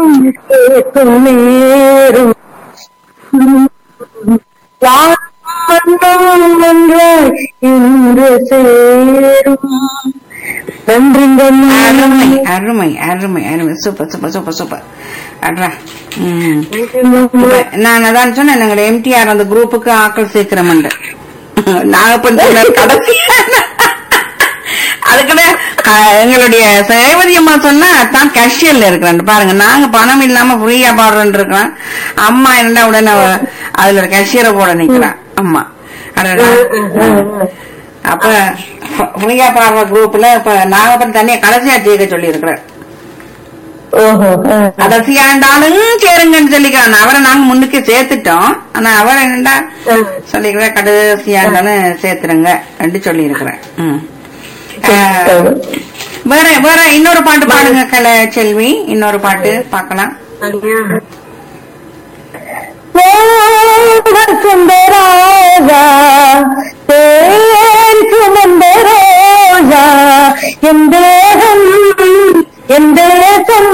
கேட்கும் நேரம் யாரும் ஒன்றாய் இன்று சேரும் நன்றிங்க அருமை அருமை அருமை அருமை சூப்பர் சூப்பர் சூப்பர் சூப்பர் அட்ரா ம் இப்ப நான் அதான் சொன்னேன் எங்களோட எம்டிஆர் அந்த குரூப்புக்கு ஆக்கள் சேர்க்கிறோம்ண்டு நாகப்பன் சொன்னார் கடைசி அதுக்குள்ள க- எங்களுடைய சேவதி அம்மா சொன்னா தான் கஷியல்ல இருக்கிறான் பாருங்க நாங்க பணம் இல்லாம ஃப்ரீயா பாடுறோம் இருக்கிறோம் அம்மா என்ன உடனே அவ அதுல ஒரு கஷியரை போட நிக்கிறான் அம்மா அடடா. அப்ப ஃப்ரீயா பாடுற குரூப்ல இப்ப நாகப்பன் தனியா கடைசியா ஜெயிக்க சொல்லி இருக்கிறேன் ஓஹோ ஆ. கடைசியாண்டாலும் சேருங்கன்னு சொல்லிக்கிறான் அவரை நாங்க முன்னுக்கு சேர்த்துட்டோம் ஆனா அவர் என்னடா சொல்லிக்கிற கடைசியாண்டாலும் சேர்த்துருங்க அப்படின்னு சொல்லி இருக்கிறேன் வேற வேற இன்னொரு பாட்டு பாடுங்க கலை செல்வி இன்னொரு பாட்டு பார்க்கலாம் வசந்த